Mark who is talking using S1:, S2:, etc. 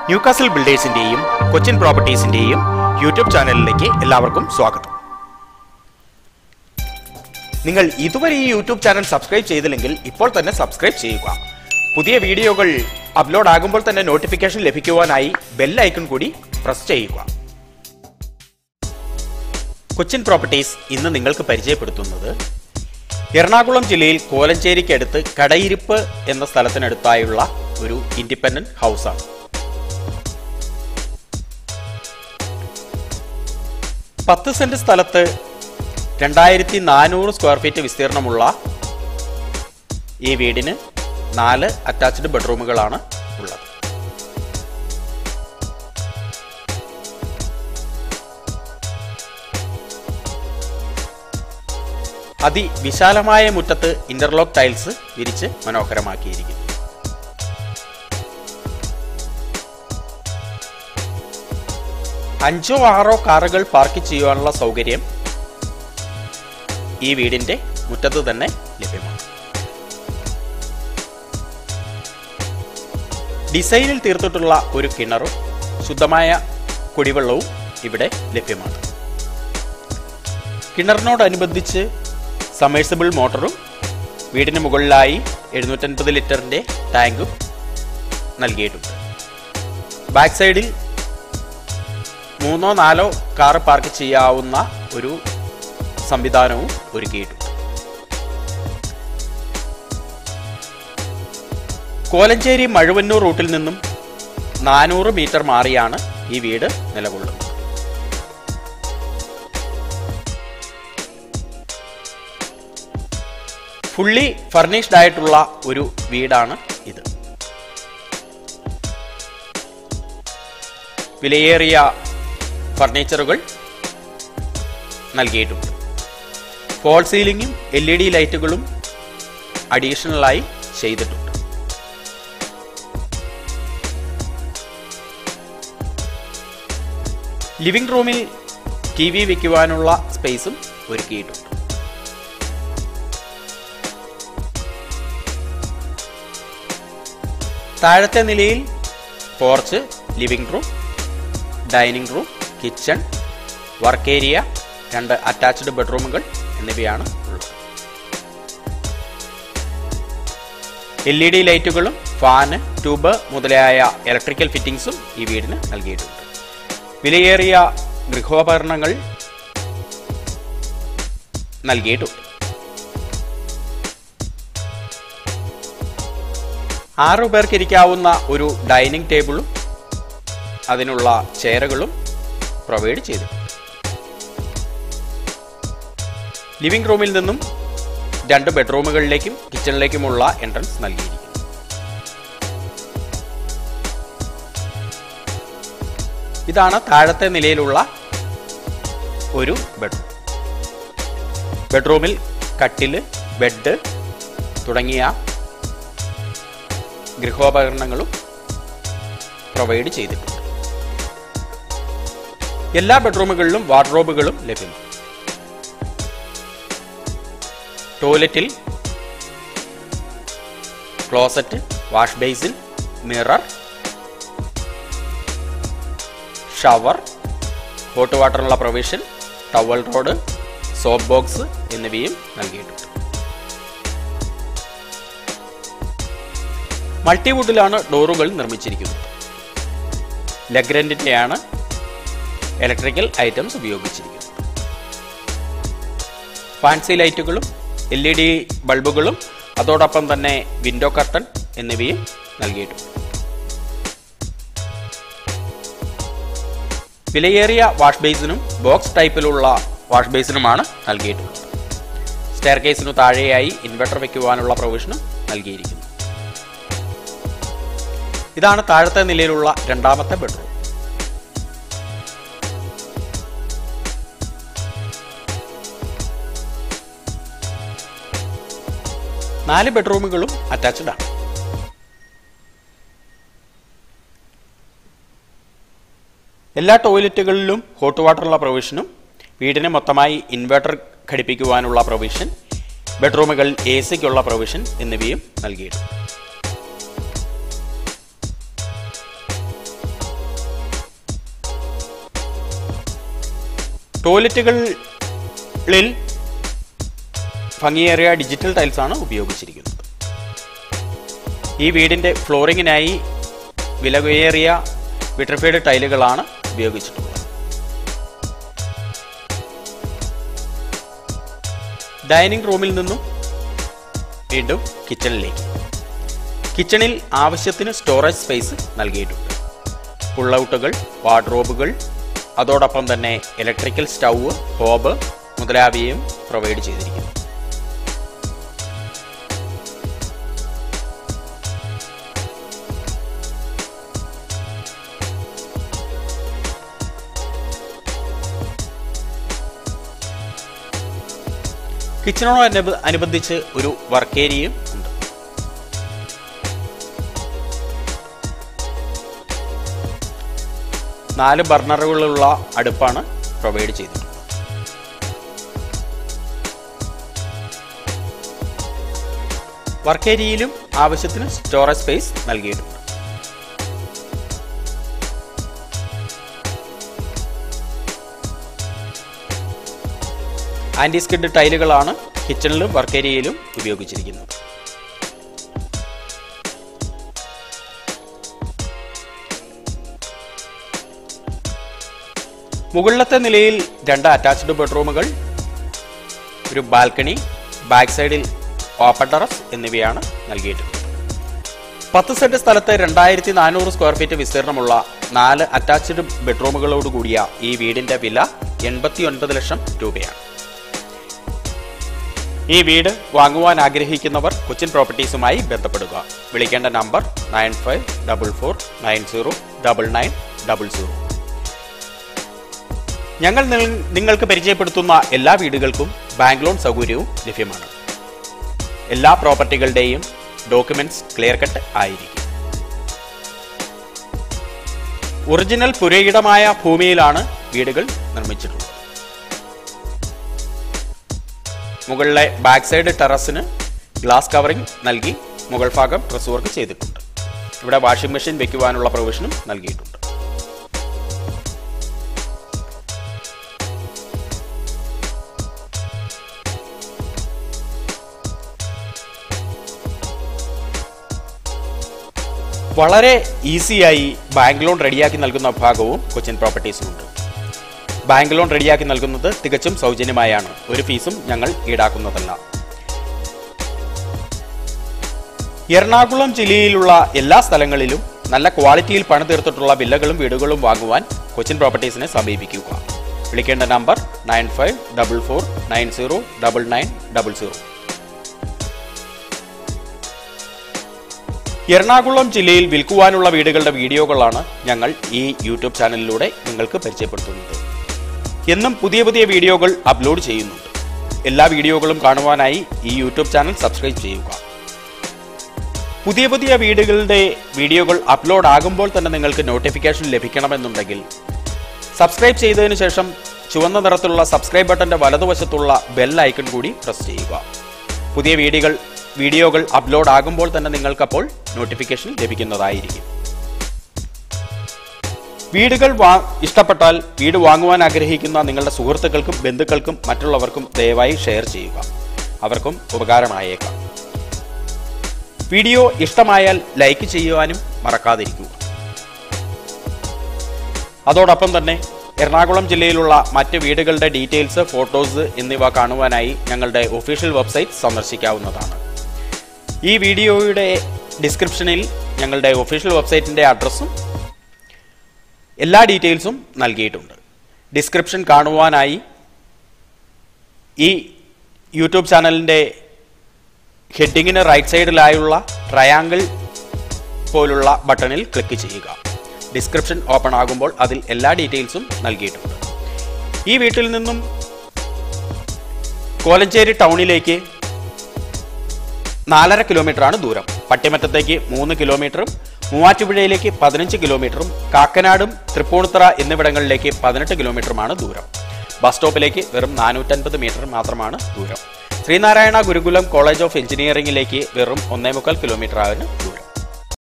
S1: Newcastle ബിൽഡേഴ്സിന്റെയും കൊച്ചിൻ പ്രോപ്പർട്ടീസിന്റെയും YouTube ചാനലിലേക്ക് എല്ലാവർക്കും സ്വാഗതം നിങ്ങൾ ഇതുവരെ ഈ യൂട്യൂബ് ചാനൽ സബ്സ്ക്രൈബ് ചെയ്തില്ലെങ്കിൽ ഇപ്പോൾ തന്നെ സബ്സ്ക്രൈബ് ചെയ്യുക പുതിയ വീഡിയോകൾ അപ്ലോഡ് ആകുമ്പോൾ തന്നെ നോട്ടിഫിക്കേഷൻ ലഭിക്കുവാനായി ബെൽ ഐക്കൺ കൂടി പ്രസ് ചെയ്യുക കൊച്ചിൻ പ്രോപ്പർട്ടീസ് ഇന്ന് നിങ്ങൾക്ക് പരിചയപ്പെടുത്തുന്നത് എറണാകുളം ജില്ലയിൽ കോലഞ്ചേരിക്കടുത്ത് കടയിരിപ്പ് എന്ന സ്ഥലത്തിനടുത്തായുള്ള ഒരു ഇൻഡിപെൻഡന്റ് ഹൗസാണ് പത്ത് സെന്റ് സ്ഥലത്ത് രണ്ടായിരത്തി നാനൂറ് സ്ക്വയർ ഫീറ്റ് വിസ്തീർണമുള്ള ഈ വീടിന് നാല് അറ്റാച്ച്ഡ് ബെഡ്റൂമുകളാണ് ഉള്ളത് അതിവിശാലമായ മുറ്റത്ത് ഇന്റർലോക്ക് ടൈൽസ് വിരിച്ച് മനോഹരമാക്കിയിരിക്കുന്നു അഞ്ചോ ആറോ കാറുകൾ പാർക്ക് ചെയ്യുവാനുള്ള സൗകര്യം ഈ വീടിന്റെ മുറ്റത്ത് തന്നെ ലഭ്യമാണ് ഡിസൈനിൽ തീർത്തിട്ടുള്ള ഒരു കിണറും ശുദ്ധമായ കുടിവെള്ളവും ഇവിടെ ലഭ്യമാണ് കിണറിനോടനുബന്ധിച്ച് സമേഴ്സിബിൾ മോട്ടറും വീടിന് മുകളിലായി എഴുന്നൂറ്റൻപത് ലിറ്ററിന്റെ ടാങ്കും നൽകിയിട്ടുണ്ട് ബാക്ക് സൈഡിൽ മൂന്നോ നാലോ കാർ പാർക്ക് ചെയ്യാവുന്ന ഒരു സംവിധാനവും ഒരുക്കിയിട്ടുണ്ട് കോലഞ്ചേരി മഴുവന്നൂർ റൂട്ടിൽ നിന്നും നാനൂറ് മീറ്റർ മാറിയാണ് ഈ വീട് നിലകൊള്ളുന്നത് ഫുള്ളി ഫർണിഷ്ഡ് ആയിട്ടുള്ള ഒരു വീടാണ് ഇത് വിലയേറിയ ഫർണിച്ചറുകൾ നൽകിയിട്ടുണ്ട് ഫോൾ സീലിംഗും എൽ ഇ ഡി ലൈറ്റുകളും അഡീഷണലായി ചെയ്തിട്ടുണ്ട് ലിവിംഗ് റൂമിൽ ടി വി വെക്കുവാനുള്ള സ്പേസും ഒരുക്കിയിട്ടുണ്ട് താഴത്തെ നിലയിൽ porch living room dining room kitchen work area രണ്ട് അറ്റാച്ച്ഡ് ബെഡ്റൂമുകൾ എന്നിവയാണ് ഉള്ളത് എൽ ഇ ഡി ലൈറ്റുകളും ഫാന് ട്യൂബ് മുതലായ ഇലക്ട്രിക്കൽ ഫിറ്റിംഗ്സും ഈ വീടിന് നൽകിയിട്ടുണ്ട് വിലയേറിയ ഗൃഹോപകരണങ്ങൾ നൽകിയിട്ടുണ്ട് ആറു പേർക്ക് ഇരിക്കാവുന്ന ഒരു ഡൈനിങ് ടേബിളും അതിനുള്ള ചെയറുകളും പ്രൊവൈഡ് ചെയ്തിട്ടുണ്ട് ലിവിംഗ് റൂമിൽ നിന്നും രണ്ട് ബെഡ്റൂമുകളിലേക്കും കിച്ചണിലേക്കുമുള്ള എൻട്രൻസ് നൽകിയിരിക്കുന്നു ഇതാണ് താഴത്തെ നിലയിലുള്ള ഒരു ബെഡ്റൂം ബെഡ്റൂമിൽ കട്ടില് ബെഡ് തുടങ്ങിയ ഗൃഹോപകരണങ്ങളും പ്രൊവൈഡ് ചെയ്തിട്ടുണ്ട് എല്ലാ ബെഡ്റൂമുകളിലും വാർഡ്രോബുകളും ലഭ്യമാണ് ടോയ്ലറ്റിൽ closet wash basin mirror shower hot വാട്ടറിനുള്ള provision towel rod soap box എന്നിവയും നൽകിയിട്ടുണ്ട് മൾട്ടിവുഡിലാണ് ഡോറുകൾ നിർമ്മിച്ചിരിക്കുന്നത് ലഗ്രൻഡിൻ്റെയാണ് ഇലക്ട്രിക്കൽ ഐറ്റംസ് ഉപയോഗിച്ചിരിക്കുന്നത് ഫാൻസി ലൈറ്റുകളും എൽ ഇ ഡി ബൾബുകളും അതോടൊപ്പം തന്നെ വിൻഡോ കർട്ടൻ എന്നിവയും നൽകിയിട്ടുണ്ട് വിലയേറിയ വാഷ് ബേസിനും ബോക്സ് ടൈപ്പിലുള്ള വാഷ് ബേസിനുമാണ് നൽകിയിട്ടുള്ളത് സ്റ്റെയർ കേസിനു താഴെയായി ഇൻവെർട്ടർ വയ്ക്കുവാനുള്ള പ്രൊവിഷനും നൽകിയിരിക്കുന്നു ഇതാണ് താഴത്തെ നിലയിലുള്ള രണ്ടാമത്തെ ബെഡ്റൂം നാല് ബെഡ്റൂമുകളും അറ്റാച്ച്ഡ് ആണ് എല്ലാ ടോയ്ലറ്റുകളിലും ഹോട്ട് വാട്ടറുള്ള പ്രൊവിഷനും വീടിന് മൊത്തമായി ഇൻവെർട്ടർ ഘടിപ്പിക്കുവാനുള്ള പ്രൊവിഷൻ ബെഡ്റൂമുകൾ എ സിക്കുള്ള പ്രൊവിഷൻ എന്നിവയും നൽകിയിട്ടുണ്ട് ടോയ്ലറ്റുകളിൽ ഭംഗിയേറിയ ഡിജിറ്റൽ ടൈൽസ് ആണ് ഉപയോഗിച്ചിരിക്കുന്നത് ഈ വീടിന്റെ ഫ്ലോറിങ്ങിനായി വിലകേറിയ വിട്രിഫൈഡ് ടൈലുകളാണ് ഉപയോഗിച്ചിട്ടുള്ളത് ഡൈനിങ് റൂമിൽ നിന്നും വീണ്ടും കിച്ചണിലേക്ക് കിച്ചണിൽ ആവശ്യത്തിന് സ്റ്റോറേജ് സ്പേസ് നൽകിയിട്ടുണ്ട് പുള്ളൗട്ടുകൾ വാർഡ്രോബുകൾ അതോടൊപ്പം തന്നെ ഇലക്ട്രിക്കൽ സ്റ്റൗവ് ഹോബ് മുതലായവയും പ്രൊവൈഡ് ചെയ്തിരിക്കുന്നു കിച്ചണോട് അനുബന്ധിച്ച് ഒരു വർക്ക് ഏരിയയും ഉണ്ട് നാല് ബർണറുകളുള്ള അടുപ്പാണ് പ്രൊവൈഡ് ചെയ്തിട്ടുള്ളത് വർക്ക് ഏരിയയിലും ആവശ്യത്തിന് സ്റ്റോറേജ് സ്പേസ് നൽകിയിട്ടുണ്ട് ആന്റി സ്കിഡ് ടൈലുകളാണ് കിച്ചണിലും വർക്ക് ഏരിയയിലും ഉപയോഗിച്ചിരിക്കുന്നത് മുകളിലത്തെ നിലയിൽ രണ്ട് അറ്റാച്ച്ഡ് ബെഡ്റൂമുകൾ ഒരു ബാൽക്കണി ബാക്ക് സൈഡിൽ ഓപ്പൺ ടെറസ് എന്നിവയാണ് നൽകിയിട്ടുള്ളത് പത്ത് സെന്റ് സ്ഥലത്ത് രണ്ടായിരത്തി നാനൂറ് സ്ക്വയർ ഫീറ്റ് വിസ്തീർണമുള്ള നാല് അറ്റാച്ച്ഡ് ബെഡ്റൂമുകളോട് കൂടിയ ഈ വീടിന്റെ വില എൺപത്തി ഒൻപത് ലക്ഷം രൂപയാണ് ഈ വീട് വാങ്ങുവാൻ ആഗ്രഹിക്കുന്നവർ കൊച്ചിൻ പ്രോപ്പർട്ടീസുമായി ബന്ധപ്പെടുക വിളിക്കേണ്ട number nine five double four nine zero double nine double zero ഞങ്ങൾ നിങ്ങ- നിങ്ങൾക്ക് പരിചയപ്പെടുത്തുന്ന എല്ലാ വീടുകൾക്കും ബാങ്ക് ലോൺ സൗകര്യവും ലഭ്യമാണ് എല്ലാ പ്രോപ്പർട്ടികളുടെയും ഡോക്യുമെന്റ്സ് ക്ലിയർ കട്ട് ആയിരിക്കും ഒറിജിനൽ പുരയിടമായ ഭൂമിയിലാണ് വീടുകൾ നിർമ്മിച്ചിട്ടുള്ളത് മുകളിലെ ബാക്ക് സൈഡ് ടെറസിന് ഗ്ലാസ് കവറിംഗ് നൽകി മുകൾ ഭാഗം ഡ്രസ് വർക്ക് ചെയ്തിട്ടുണ്ട് ഇവിടെ വാഷിംഗ് മെഷീൻ വെക്കുവാനുള്ള പ്രൊവിഷനും നൽകിയിട്ടുണ്ട് വളരെ ഈസിയായി ബാങ്ക് ലോൺ റെഡിയാക്കി നൽകുന്ന ഭാഗവും കൊച്ചിൻ പ്രോപ്പർട്ടീസിനുണ്ട് ബാങ്ക് ലോൺ റെഡിയാക്കി നൽകുന്നത് തികച്ചും സൗജന്യമായാണ് ഒരു ഫീസും ഞങ്ങൾ ഈടാക്കുന്നതല്ല എറണാകുളം ജില്ലയിലുള്ള എല്ലാ സ്ഥലങ്ങളിലും നല്ല ക്വാളിറ്റിയിൽ പണിതീർത്തിട്ടുള്ള വില്ലകളും വീടുകളും വാങ്ങുവാൻ കൊച്ചിൻ പ്രോപ്പർട്ടീസിനെ സമീപിക്കുക വിളിക്കേണ്ട number nine five double four nine zero double nine double zero Ernakulam ജില്ലയിൽ വിൽക്കുവാനുള്ള വീടുകളുടെ വീഡിയോകളാണ് ഞങ്ങൾ ഈ യൂട്യൂബ് ചാനലിലൂടെ നിങ്ങൾക്ക് പരിചയപ്പെടുത്തുന്നത് എന്നും പുതിയ പുതിയ വീഡിയോകൾ അപ്ലോഡ് ചെയ്യുന്നുണ്ട് എല്ലാ വീഡിയോകളും കാണുവാനായി ഈ യൂട്യൂബ് ചാനൽ സബ്സ്ക്രൈബ് ചെയ്യുക പുതിയ പുതിയ വീടുകളുടെ വീഡിയോകൾ അപ്ലോഡ് ആകുമ്പോൾ തന്നെ നിങ്ങൾക്ക് നോട്ടിഫിക്കേഷൻ ലഭിക്കണമെന്നുണ്ടെങ്കിൽ സബ്സ്ക്രൈബ് ചെയ്തതിനു ശേഷം ചുവന്ന നിറത്തിലുള്ള സബ്സ്ക്രൈബ് ബട്ടന്റെ വലതുവശത്തുള്ള ബെൽ ഐക്കൺ കൂടി പ്രസ് ചെയ്യുക പുതിയ വീഡിയോകൾ വീഡിയോകൾ അപ്ലോഡ് ആകുമ്പോൾ തന്നെ നിങ്ങൾക്കപ്പോൾ നോട്ടിഫിക്കേഷൻ ലഭിക്കുന്നതായിരിക്കും വീടുകൾ വാ ഇഷ്ടപ്പെട്ടാൽ വീട് വാങ്ങുവാൻ ആഗ്രഹിക്കുന്ന നിങ്ങളുടെ സുഹൃത്തുക്കൾക്കും ബന്ധുക്കൾക്കും മറ്റുള്ളവർക്കും ദയവായി ഷെയർ ചെയ്യുക അവർക്കും ഉപകാരമായേക്കാം വീഡിയോ ഇഷ്ടമായാൽ ലൈക്ക് ചെയ്യുവാനും മറക്കാതിരിക്കുക അതോടൊപ്പം തന്നെ എറണാകുളം ജില്ലയിലുള്ള മറ്റ് വീടുകളുടെ ഡീറ്റെയിൽസ് ഫോട്ടോസ് എന്നിവ കാണുവാനായി ഞങ്ങളുടെ ഒഫീഷ്യൽ വെബ്സൈറ്റ് സന്ദർശിക്കാവുന്നതാണ് ഈ വീഡിയോയുടെ ഡിസ്ക്രിപ്ഷനിൽ ഞങ്ങളുടെ ഒഫീഷ്യൽ വെബ്സൈറ്റിന്റെ അഡ്രസ്സും എല്ലാ ഡീറ്റെയിൽസും നൽകിയിട്ടുണ്ട് ഡിസ്ക്രിപ്ഷൻ കാണുവാനായി ഈ യൂട്യൂബ് ചാനലിൻ്റെ ഹെഡിങ്ങിന് റൈറ്റ് സൈഡിലായുള്ള ട്രയാങ്കിൾ പോലുള്ള ബട്ടണിൽ ക്ലിക്ക് ചെയ്യുക ഡിസ്ക്രിപ്ഷൻ ഓപ്പൺ ആകുമ്പോൾ അതിൽ എല്ലാ ഡീറ്റെയിൽസും നൽകിയിട്ടുണ്ട് ഈ വീട്ടിൽ നിന്നും കോലഞ്ചേരി ടൗണിലേക്ക് നാലര കിലോമീറ്ററാണ് ദൂരം പട്ടിമറ്റത്തേക്ക് മൂന്ന് കിലോമീറ്ററും മൂവാറ്റുപുഴയിലേക്ക് പതിനഞ്ച് കിലോമീറ്ററും കാക്കനാടും തൃപ്പൂണിത്തറ എന്നിവിടങ്ങളിലേക്ക് പതിനെട്ട് കിലോമീറ്ററുമാണ് ദൂരം ബസ് സ്റ്റോപ്പിലേക്ക് വെറും നാനൂറ്റൻപത് മീറ്റർ മാത്രമാണ് ദൂരം ശ്രീനാരായണ ഗുരുകുലം കോളേജ് ഓഫ് എഞ്ചിനീയറിംഗിലേക്ക് വെറും ഒന്നേ മുക്കാൽ കിലോമീറ്ററാണ് ദൂരം